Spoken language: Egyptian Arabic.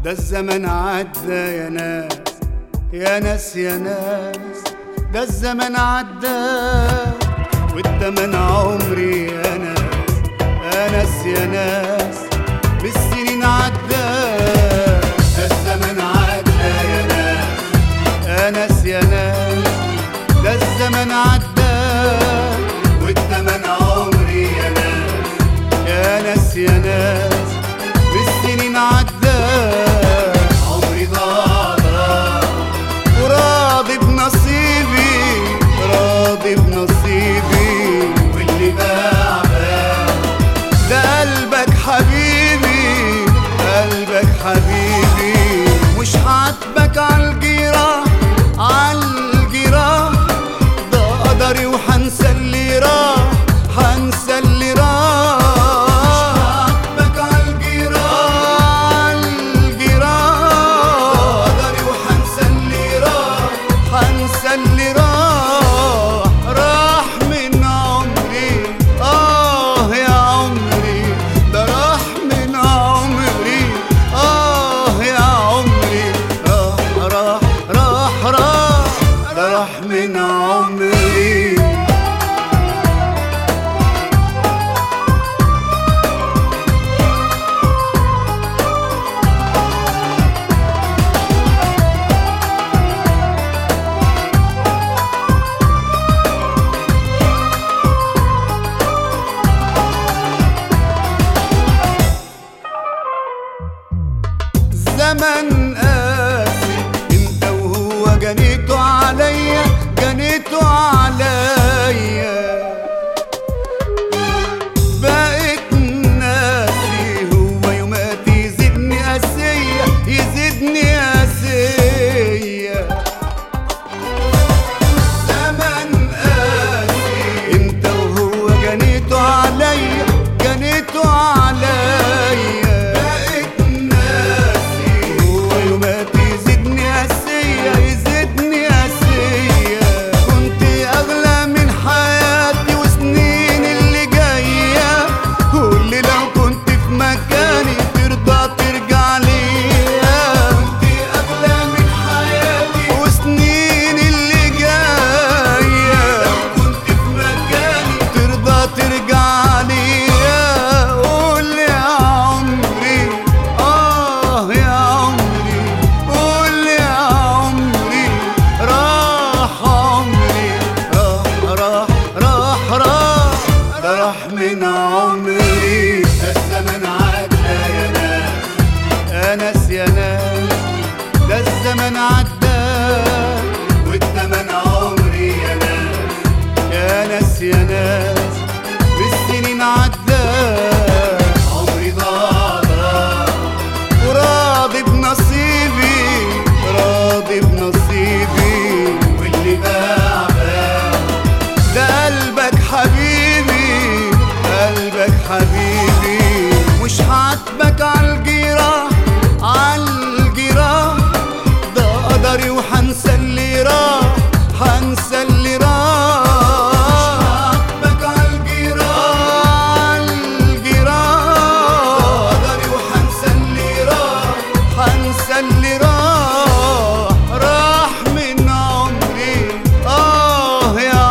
ده الزمن عدى يا ناس يا ناس يا ناس ده الزمن عدى والتمن عمري يا ناس يا ناس يا ناس بالسنين عدى ده الزمن عدى يا ناس يا ناس يا ناس ده الزمن عدى والتمن عمري يا ناس يا ناس يا ناس بالسنين عدى عمري ضاع وراضي بنصيبي راضي بنصيبي واللي باع باع ده قلبك حبيبي قلبك حبيبي مش عاتبك عالجراح عالجراح ده قدري وحنسى اللي راح حنسى اللي راح عاتبك عالجراح عالجراح ده قدري وحنسى اللي راح حنسى اللي راح راح من عمري آه يا عمري ده راح من عمري آه يا عمري راح راح راح راح ده راح من عمري زمن قاسي انت وهو جنيته عليا جنيته عليا بقيت ناسي هو يومات يزيدني قاسية يزيدني قاسية زمن قاسي انت وهو جنيته عليا جنيته عليا بقيت ناسي هو يومات يزيدني قاسية يزيدني قاسية كنت اغلى من حياتي وسنين اللي جاية قول لي لو كنت في مكاني ترضى ترجع ليا كنت اغلى من حياتي وسنين اللي جاية لو كنت في مكاني ترضى ترجع ليا قول يا عمري اه يا عمري قول يا عمري راح عمري راح راح راح راح ده راح من عمري الزمن عدى يا ناس يا ناس يا ناس ده الزمن عدى والتمن عمري يا ناس يا ناس يا ناس بالسنين عدى عمري ضاع وراضي بنصيبي راضي بنصيبي واللي باع باع ده قلبك حبيبي قلبك حبيبي مش عاتبك عالجراح عالجراح ده قدري وحنسى اللي راح حنسى اللي راح عاتبك عالجراح عالجراح ده قدري وحنسى اللي راح حنسى اللي راح راح من عمري آه يا